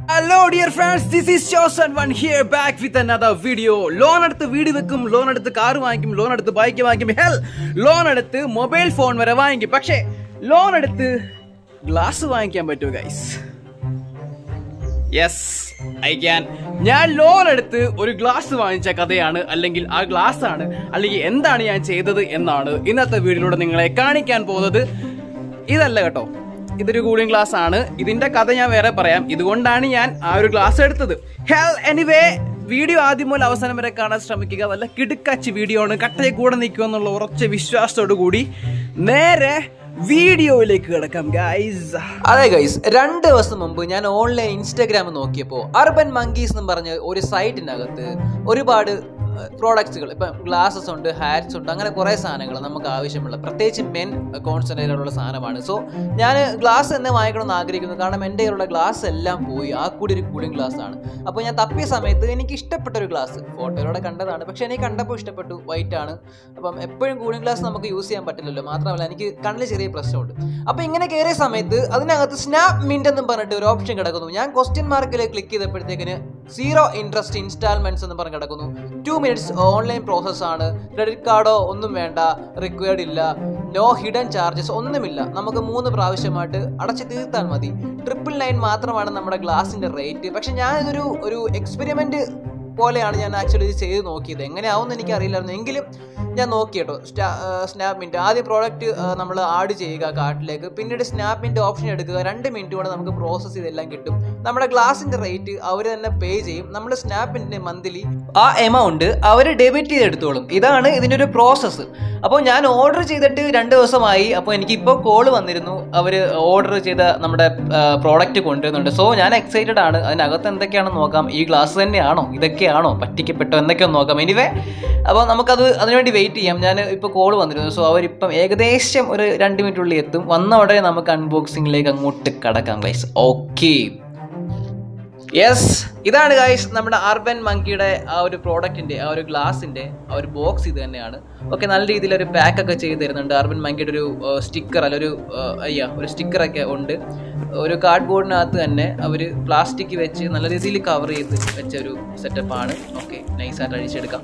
Hello dear friends this is chosen one here back with another video loan എടുത്ത് വീട് വെക്കും loan എടുത്ത് car വാങ്ങിക്കും ലോൺ എടുത്ത് ബൈക്ക് വാങ്ങിക്കും ഹെൽ ലോൺ എടുത്ത് മൊബൈൽ ഫോൺ വരെ വാങ്ങിക്കും പക്ഷേ ലോൺ എടുത്ത് ഗ്ലാസ് വാങ്ങിക്കാൻ പറ്റുമോ ഗൈസ് യെസ് ഐ ക്യാൻ ഞാൻ ലോൺ എടുത്ത് ഒരു ഗ്ലാസ് വാങ്ങിച്ച കഥയാണ് അല്ലെങ്കിൽ ആ ഗ്ലാസ് ആണ് അല്ലെങ്കിൽ എന്താണ് ഞാൻ ചെയ്തത് എന്നാണ് ഇന്നത്തെ വീഡിയോയിലൂടെ നിങ്ങളെ കാണിക്കാൻ പോകുന്നത് ഇതല്ല കേട്ടോ ഇതൊരു കൂളിംഗ് ഗ്ലാസ് ആണ് ഇതിന്റെ കഥ ഞാൻ വേറെ പറയാം ഇതുകൊണ്ടാണ് ഞാൻ ആ ഒരു ഗ്ലാസ് എടുത്തത് ഹെൽ എനിവേ വീഡിയോ ആദ്യം മുതൽ അവസാനം വരെ കാണാൻ ശ്രമിക്കുക വല്ല കിടുക്കച്ച് വീഡിയോ ആണ് കട്ടയെ കൂടെ നിൽക്കുക എന്നുള്ള ഉറച്ച വിശ്വാസത്തോടു കൂടി നേരെ വീഡിയോയിലേക്ക് കിടക്കാം ഗൈസ് അതെ ഗൈസ് രണ്ട് ദിവസം മുമ്പ് ഞാൻ ഓൺലൈൻ ഇൻസ്റ്റാഗ്രാം നോക്കിയപ്പോൾ അർബൻ മങ്കീസ് എന്ന് പറഞ്ഞ ഒരു സൈറ്റിനകത്ത് ഒരുപാട് പ്രോഡക്ട്സുകൾ ഇപ്പം ഗ്ലാസസ് ഉണ്ട് ഹാറ്റ്സ് ഉണ്ട് അങ്ങനെ കുറേ സാധനങ്ങൾ നമുക്ക് ആവശ്യമുള്ള പ്രത്യേകിച്ച് മെൻ കോൺസെൻട്രേറ്റുള്ള സാധനമാണ് സോ ഞാൻ ഗ്ലാസ് തന്നെ വാങ്ങിക്കണമെന്ന് ആഗ്രഹിക്കുന്നു കാരണം എൻ്റെ കയ്യിലുള്ള ഗ്ലാസ് എല്ലാം പോയി ആ കൂടി ഒരു കൂളിംഗ് ഗ്ലാസ് ആണ് അപ്പോൾ ഞാൻ തപ്പിയ സമയത്ത് എനിക്ക് ഇഷ്ടപ്പെട്ട ഒരു ഗ്ലാസ് ഫോട്ടോയിലൂടെ കണ്ടതാണ് പക്ഷേ എനിക്ക് കണ്ടപ്പോൾ ഇഷ്ടപ്പെട്ടു വൈറ്റ് ആണ് അപ്പം എപ്പോഴും കൂളിംഗ് ഗ്ലാസ് നമുക്ക് യൂസ് ചെയ്യാൻ പറ്റില്ലല്ലോ മാത്രമല്ല എനിക്ക് കണ്ണിൽ ചെറിയ പ്രശ്നമുണ്ട് അപ്പോൾ ഇങ്ങനെ കയറിയ സമയത്ത് അതിനകത്ത് സ്നാപ്പ് മിന്റ് എന്നും പറഞ്ഞിട്ട് ഒരു ഓപ്ഷൻ കിടക്കുന്നു ഞാൻ ക്വസ്റ്റ്യൻ മാർക്കിൽ ക്ലിക്ക് ചെയ്തപ്പോഴത്തേക്കിന് സീറോ ഇൻട്രസ്റ്റ് ഇൻസ്റ്റാൾമെന്റ്സ് എന്ന് പറഞ്ഞ് കിടക്കുന്നു ടു മിനിറ്റ്സ് ഓൺലൈൻ പ്രോസസ് ആണ് ക്രെഡിറ്റ് കാർഡോ ഒന്നും വേണ്ട റിക്വയർഡ് ഇല്ല നോ ഹിഡൻ ചാർജസ് ഒന്നുമില്ല നമുക്ക് മൂന്ന് പ്രാവശ്യമായിട്ട് അടച്ചു തീർത്താൽ മതി ട്രിപ്പിൾ നയൻ മാത്രമാണ് നമ്മുടെ ഗ്ലാസിന്റെ റേറ്റ് പക്ഷെ ഞാൻ ഇതൊരു ഒരു എക്സ്പെരിമെന്റ് പോലെയാണ് ഞാൻ ആക്ച്വലി ഇത് ചെയ്ത് നോക്കിയത് എങ്ങനെയാവുമെന്ന് എനിക്ക് അറിയില്ലായിരുന്നു എങ്കിലും ഞാൻ നോക്കി കേട്ടോ സ്നാപ്പ് മിനിറ്റ് ആദ്യം പ്രോഡക്റ്റ് നമ്മൾ ആഡ് ചെയ്യുക കാർട്ടിലേക്ക് പിന്നീട് സ്നാപ്പ് മിനിറ്റ് ഓപ്ഷൻ എടുക്കുക രണ്ട് മിനിറ്റ് കൊണ്ട് നമുക്ക് പ്രോസസ്സ് ചെയ്തെല്ലാം കിട്ടും നമ്മുടെ ഗ്ലാസിന്റെ റേറ്റ് അവർ തന്നെ പേ ചെയ്യും നമ്മൾ സ്നാപ്പ് മിനിറ്റിന്റെ മന്ത്ലി ആ എമൗണ്ട് അവർ ഡെബിറ്റ് ചെയ്തെടുത്തോളും ഇതാണ് ഇതിൻ്റെ ഒരു പ്രോസസ്സ് അപ്പോൾ ഞാൻ ഓർഡർ ചെയ്തിട്ട് രണ്ട് ദിവസമായി അപ്പോൾ എനിക്കിപ്പോൾ കോൾ വന്നിരുന്നു അവർ ഓർഡർ ചെയ്ത നമ്മുടെ പ്രോഡക്റ്റ് കൊണ്ടുവരുന്നുണ്ട് സോ ഞാൻ എക്സൈറ്റഡ് ആണ് അതിനകത്ത് എന്തൊക്കെയാണെന്ന് നോക്കാം ഈ ഗ്ലാസ് തന്നെയാണോ ഇതൊക്കെയാണോ പറ്റിക്കപ്പെട്ടോ എന്തൊക്കെയാണെന്ന് നോക്കാം എനിവേ അപ്പോൾ നമുക്കത് അതിനുവേണ്ടി വെയിറ്റ് ചെയ്യാം ഞാൻ ഇപ്പോൾ കോൾ വന്നിരുന്നു സോ അവരിപ്പം ഏകദേശം ഒരു രണ്ട് മിനിറ്റുള്ളിൽ എത്തും വന്ന ഉടനെ നമുക്ക് അൺബോക്സിങ്ങിലേക്ക് അങ്ങോട്ട് കടക്കാം ഗൈസ് ഓക്കെ യെസ് ഇതാണ് ഗൈസ് നമ്മുടെ അർബൻ മങ്കിയുടെ ആ ഒരു പ്രോഡക്റ്റിന്റെ ആ ഒരു ഗ്ലാസിന്റെ ആ ഒരു ബോക്സ് ഇത് തന്നെയാണ് ഓക്കെ നല്ല രീതിയിൽ ഒരു പാക്ക് ഒക്കെ ചെയ്ത് തരുന്നുണ്ട് അർബൻ മങ്കിയുടെ ഒരു സ്റ്റിക്കർ അല്ല ഒരു അയ്യ ഒരു സ്റ്റിക്കറൊക്കെ ഉണ്ട് ഒരു കാർഡ് ബോർഡിനകത്ത് തന്നെ അവർ പ്ലാസ്റ്റിക് വെച്ച് നല്ല രീതിയിൽ കവർ ചെയ്ത് വെച്ച ഒരു സെറ്റപ്പാണ് ഓക്കെ നൈസായിട്ട് അഴിച്ചെടുക്കാം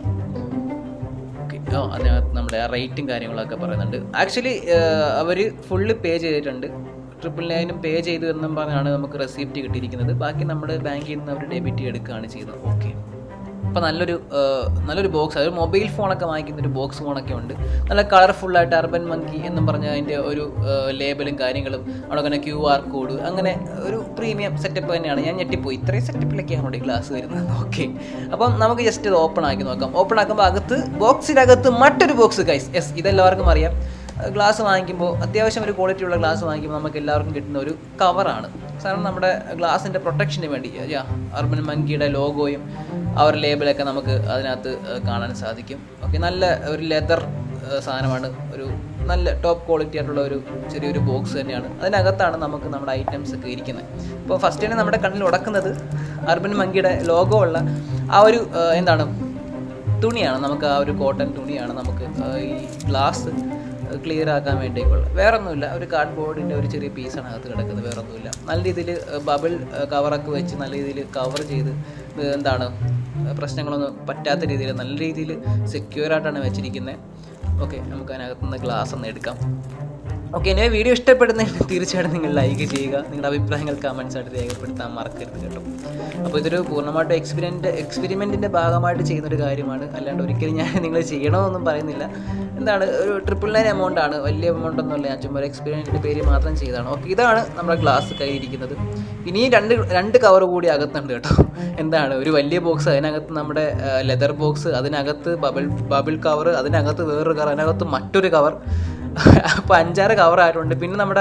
ഓക്കെ ഓ അതിനകത്ത് നമ്മുടെ ആ റേറ്റും കാര്യങ്ങളൊക്കെ പറയുന്നുണ്ട് ആക്ച്വലി അവർ ഫുള്ള് പേ ചെയ്തിട്ടുണ്ട് ട്രിപ്പിൾ നയനും പേ ചെയ്തു എന്നും പറഞ്ഞാണ് നമുക്ക് റെസിപ്റ്റ് കിട്ടിയിരിക്കുന്നത് ബാക്കി നമ്മുടെ ബാങ്കിൽ നിന്ന് അവർ ഡെബിറ്റ് എടുക്കുകയാണ് ചെയ്യുന്നത് ഓക്കെ അപ്പോൾ നല്ലൊരു നല്ലൊരു ബോക്സ് ഒരു മൊബൈൽ ഫോണൊക്കെ വാങ്ങിക്കുന്ന ഒരു ബോക്സ് ഫോണൊക്കെ ഉണ്ട് നല്ല കളർഫുള്ളായിട്ട് അർബൻ മങ്കി എന്നും പറഞ്ഞ അതിൻ്റെ ഒരു ലേബലും കാര്യങ്ങളും അവിടെ തന്നെ ക്യു ആർ കോഡ് അങ്ങനെ ഒരു പ്രീമിയം സെറ്റപ്പ് തന്നെയാണ് ഞാൻ ഞെട്ടിപ്പോയി ഇത്രയും സെറ്റപ്പിലൊക്കെയാണ് ഈ ഗ്ലാസ് വരുന്നത് ഓക്കെ അപ്പം നമുക്ക് ജസ്റ്റ് ഇത് ഓപ്പൺ ആക്കി നോക്കാം ഓപ്പൺ ആക്കുമ്പോൾ അകത്ത് ബോക്സിനകത്ത് മറ്റൊരു ബോക്സ് ഗൈസ് യെസ് ഇതെല്ലാവർക്കും അറിയാം ഗ്ലാസ് വാങ്ങിക്കുമ്പോൾ അത്യാവശ്യം ഒരു ക്വാളിറ്റി ഉള്ള ഗ്ലാസ് വാങ്ങിക്കുമ്പോൾ നമുക്ക് എല്ലാവർക്കും കിട്ടുന്ന ഒരു കവറാണ് കാരണം നമ്മുടെ ഗ്ലാസിൻ്റെ പ്രൊട്ടക്ഷന് വേണ്ടി യാ അർബൻ മങ്കിയുടെ ലോഗോയും ആ ഒരു ലേബലൊക്കെ നമുക്ക് അതിനകത്ത് കാണാൻ സാധിക്കും ഓക്കെ നല്ല ഒരു ലെതർ സാധനമാണ് ഒരു നല്ല ടോപ്പ് ക്വാളിറ്റി ആയിട്ടുള്ള ഒരു ചെറിയൊരു ബോക്സ് തന്നെയാണ് അതിനകത്താണ് നമുക്ക് നമ്മുടെ ഐറ്റംസ് ഒക്കെ ഇരിക്കുന്നത് ഇപ്പോൾ ഫസ്റ്റ് തന്നെ നമ്മുടെ കണ്ണിൽ ഉടക്കുന്നത് അർബൻ മങ്കിയുടെ ലോഗോ ഉള്ള ആ ഒരു എന്താണ് തുണിയാണ് നമുക്ക് ആ ഒരു കോട്ടൺ തുണിയാണ് നമുക്ക് ഈ ഗ്ലാസ് ക്ലിയർ ആക്കാൻ വേണ്ടിയൊക്കെയുള്ള വേറെ ഒന്നുമില്ല ഒരു കാർഡ് ബോർഡിൻ്റെ ഒരു ചെറിയ പീസാണ് അകത്ത് കിടക്കുന്നത് വേറെ ഒന്നുമില്ല നല്ല രീതിയിൽ ബബിൾ കവറൊക്കെ വെച്ച് നല്ല രീതിയിൽ കവർ ചെയ്ത് എന്താണ് പ്രശ്നങ്ങളൊന്നും പറ്റാത്ത രീതിയിൽ നല്ല രീതിയിൽ സെക്യൂർ ആയിട്ടാണ് വെച്ചിരിക്കുന്നത് ഓക്കെ നമുക്ക് അതിനകത്തുനിന്ന് ഗ്ലാസ് ഒന്ന് എടുക്കാം ഓക്കെ എന്നെ വീഡിയോ ഇഷ്ടപ്പെടുന്നെങ്കിൽ തീർച്ചയായിട്ടും നിങ്ങൾ ലൈക്ക് ചെയ്യുക നിങ്ങളുടെ അഭിപ്രായങ്ങൾ കമൻസ് ആയിട്ട് രേഖപ്പെടുത്താൻ മറക്കരുത് കേട്ടോ അപ്പോൾ ഇതൊരു പൂർണ്ണമായിട്ടും എക്സ്പീരിയൻ്റ് എക്സ്പെരിമെൻറ്റിൻ്റെ ഭാഗമായിട്ട് ചെയ്യുന്നൊരു കാര്യമാണ് അല്ലാണ്ട് ഒരിക്കലും ഞാൻ നിങ്ങൾ ചെയ്യണമെന്നൊന്നും പറയുന്നില്ല എന്താണ് ഒരു ട്രിപ്പിൾ നയൻ എമൗണ്ട് ആണ് വലിയ എമൗണ്ട് ഒന്നുമല്ല ഞാൻ ചുമ്മാ ഒരു എക്സ്പീരിയൻറ്റിൻ്റെ പേര് മാത്രം ചെയ്തതാണ് ഓക്കെ ഇതാണ് നമ്മുടെ ഗ്ലാസ് കയ്യിരിക്കുന്നത് ഇനിയും രണ്ട് രണ്ട് കവർ കൂടി അകത്തുണ്ട് കേട്ടോ എന്താണ് ഒരു വലിയ ബോക്സ് അതിനകത്ത് നമ്മുടെ ലെതർ ബോക്സ് അതിനകത്ത് ബബിൾ ബബിൾ കവർ അതിനകത്ത് വേറൊരു കവർ അതിനകത്ത് മറ്റൊരു കവർ അപ്പോൾ അഞ്ചാറ് കവറായിട്ടുണ്ട് പിന്നെ നമ്മുടെ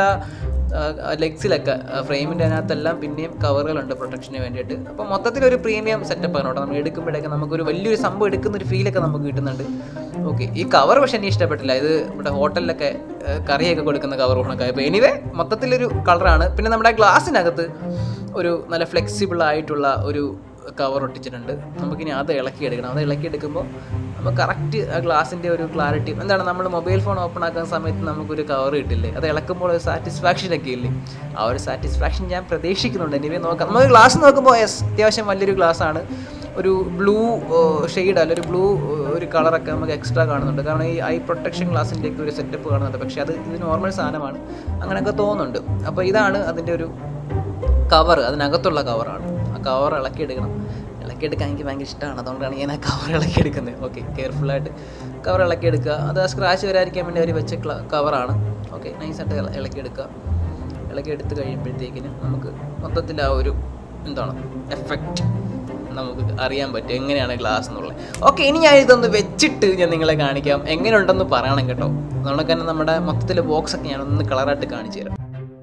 ലെഗ്സിലൊക്കെ ഫ്രെയിമിൻ്റെ അതിനകത്തെല്ലാം പിന്നെയും കവറുകളുണ്ട് പ്രൊട്ടക്ഷന് വേണ്ടിയിട്ട് അപ്പോൾ മൊത്തത്തിലൊരു പ്രീമിയം സെറ്റപ്പ് ആണ് കേട്ടോ നമ്മൾ എടുക്കുമ്പോഴേക്കും നമുക്കൊരു വലിയൊരു സംഭവം എടുക്കുന്ന ഒരു ഫീലൊക്കെ നമുക്ക് കിട്ടുന്നുണ്ട് ഓക്കെ ഈ കവർ പക്ഷേ എനിക്ക് ഇഷ്ടപ്പെട്ടില്ല ഇത് നമ്മുടെ ഹോട്ടലിലൊക്കെ കറിയൊക്കെ കൊടുക്കുന്ന കവർ ഉണക്കായി അപ്പോൾ എനിവേ മൊത്തത്തിലൊരു കളറാണ് പിന്നെ നമ്മുടെ ഗ്ലാസ്സിനകത്ത് ഒരു നല്ല ഫ്ലെക്സിബിൾ ആയിട്ടുള്ള ഒരു കവർ ഒട്ടിച്ചിട്ടുണ്ട് നമുക്കിനി അത് ഇളക്കിയെടുക്കണം അത് ഇളക്കിയെടുക്കുമ്പോൾ നമുക്ക് കറക്റ്റ് ആ ഗ്ലാസിൻ്റെ ഒരു ക്ലാരിറ്റി എന്താണ് നമ്മൾ മൊബൈൽ ഫോൺ ഓപ്പൺ ആക്കുന്ന സമയത്ത് നമുക്കൊരു കവർ കിട്ടില്ലേ അത് ഇളക്കുമ്പോൾ ഒരു സാറ്റിസ്ഫാക്ഷൻ ഒക്കെ ഇല്ലേ ആ ഒരു സാറ്റിസ്ഫാക്ഷൻ ഞാൻ പ്രതീക്ഷിക്കുന്നുണ്ട് എനിവേ നോക്കാം നമുക്ക് ഗ്ലാസ് നോക്കുമ്പോൾ യെസ് അത്യാവശ്യം വലിയൊരു ഗ്ലാസ് ആണ് ഒരു ബ്ലൂ ഷെയ്ഡ് അല്ല ഒരു ബ്ലൂ ഒരു കളറൊക്കെ നമുക്ക് എക്സ്ട്രാ കാണുന്നുണ്ട് കാരണം ഈ ഐ പ്രൊട്ടക്ഷൻ ഗ്ലാസിൻ്റെ ഒക്കെ ഒരു സെറ്റപ്പ് കാണുന്നുണ്ട് പക്ഷേ അത് ഇത് നോർമൽ സാധനമാണ് അങ്ങനെയൊക്കെ തോന്നുന്നുണ്ട് അപ്പോൾ ഇതാണ് അതിൻ്റെ ഒരു കവർ അതിനകത്തുള്ള കവറാണ് ആ കവർ ഇളക്കിയെടുക്കണം ഇളക്കിയെടുക്കാൻ എനിക്ക് ഭയങ്കര ഇഷ്ടമാണ് അതുകൊണ്ടാണ് ഞാൻ ആ കവർ ഇളക്കിയെടുക്കുന്നത് ഓക്കെ കെയർഫുള്ളായിട്ട് കവർ ഇളക്കിയെടുക്കുക അത് സ്ക്രാച്ച് വരാതിരിക്കാൻ വേണ്ടി അവർ വെച്ച കവറാണ് ഓക്കെ നൈസായിട്ട് ഇളക്കിയെടുക്കുക ഇളക്കിയെടുത്ത് കഴിയുമ്പോഴത്തേക്കിന് നമുക്ക് മൊത്തത്തിൽ ആ ഒരു എന്താണ് എഫക്റ്റ് നമുക്ക് അറിയാൻ പറ്റും എങ്ങനെയാണ് ഗ്ലാസ് എന്നുള്ളത് ഓക്കെ ഇനി ഞാൻ ഇതൊന്ന് വെച്ചിട്ട് ഞാൻ നിങ്ങളെ കാണിക്കാം എങ്ങനെയുണ്ടെന്ന് പറയണം കേട്ടോ അതുകൊണ്ട് തന്നെ നമ്മുടെ മൊത്തത്തിൽ ബോക്സ് ഒക്കെ ഞാൻ ഒന്ന് കളറായിട്ട് കാണിച്ചു തരാം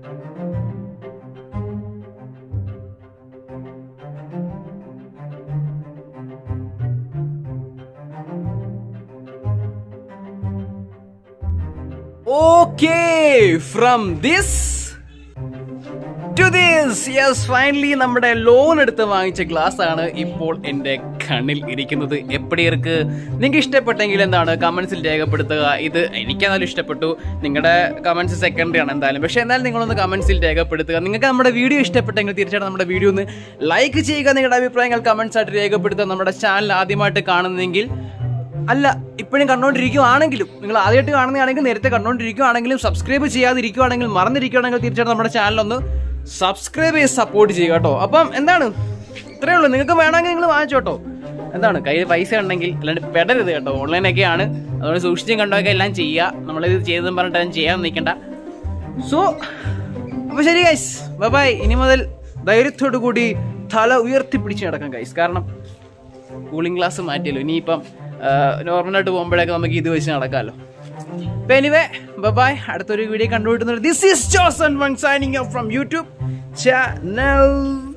Okay, from this to this. Yes, finally നമ്മുടെ ലോൺ എടുത്ത് വാങ്ങിച്ച ഗ്ലാസ് ആണ് ഇപ്പോൾ എൻ്റെ കണ്ണിൽ ഇരിക്കുന്നത് എപ്പടി ഇருக்கு നിങ്ങൾക്ക് ഇഷ്ടപ്പെട്ടെങ്കിൽ എന്താണ് കമന്റ്സിൽ രേഖപ്പെടുത്തുക ഇത് എനിക്കതായാലും ഇഷ്ടപ്പെട്ടു നിങ്ങളുടെ കമന്റ്സ് സെക്കൻഡറി ആണ് എന്തായാലും പക്ഷേ എന്നാലും നിങ്ങളൊന്ന് കമന്റ്സിൽ രേഖപ്പെടുത്തുക നിങ്ങൾക്ക് നമ്മുടെ വീഡിയോ ഇഷ്ടപ്പെട്ടെങ്കിൽ തീർച്ചയായിട്ടും നമ്മുടെ വീഡിയോ ഒന്ന് ലൈക്ക് ചെയ്യുക നിങ്ങളുടെ അഭിപ്രായങ്ങൾ കമന്റ്സ് ആയിട്ട് രേഖപ്പെടുത്തുക നമ്മുടെ ചാനൽ ആദ്യമായിട്ട് കാണുന്നെങ്കിൽ അല്ല ഇപ്പോഴും കണ്ടുകൊണ്ടിരിക്കുകയാണെങ്കിലും നിങ്ങൾ ആദ്യമായിട്ട് കാണുന്നതാണെങ്കിൽ നേരത്തെ കണ്ടുകൊണ്ടിരിക്കുകയാണെങ്കിലും സബ്സ്ക്രൈബ് ചെയ്യാതിരിക്കുകയാണെങ്കിൽ മറന്നിരിക്കുകയാണെങ്കിൽ തീർച്ചയായിട്ടും നമ്മുടെ ചാനൽ ഒന്ന് സബ്സ്ക്രൈബ് ചെയ്ത് സപ്പോർട്ട് ചെയ്യുക കേട്ടോ അപ്പം എന്താണ് ഇത്രയേ ഉള്ളൂ നിങ്ങൾക്ക് വേണമെങ്കിൽ നിങ്ങൾ വാങ്ങിച്ചോ കേട്ടോ എന്താണ് കയ്യിൽ പൈസ ഉണ്ടെങ്കിൽ അല്ലാണ്ട് പെടരുത് കേട്ടോ ഓൺലൈനൊക്കെയാണ് അതുകൊണ്ട് സൂക്ഷിച്ചും കണ്ടൊക്കെ എല്ലാം ചെയ്യുക നമ്മളിത് ചെയ്തെന്ന് പറഞ്ഞിട്ട് ചെയ്യാൻ നിൽക്കണ്ട സോ അപ്പോൾ ശരി ഗൈസ് ബൈ ഇനി മുതൽ ധൈര്യത്തോടു കൂടി തല ഉയർത്തിപ്പിടിച്ച് നടക്കാം ഗൈസ് കാരണം കൂളിംഗ് ഗ്ലാസ് മാറ്റിയല്ലോ ഇനിയിപ്പം നോർമലായിട്ട് പോകുമ്പോഴൊക്കെ നമുക്ക് ഇത് വെച്ച് നടക്കാമല്ലോ അപ്പൊ എനിവേ ബൈ അടുത്തൊരു വീഡിയോ കണ്ടുപിടുന്നത് this is Joson one signing off from YouTube channel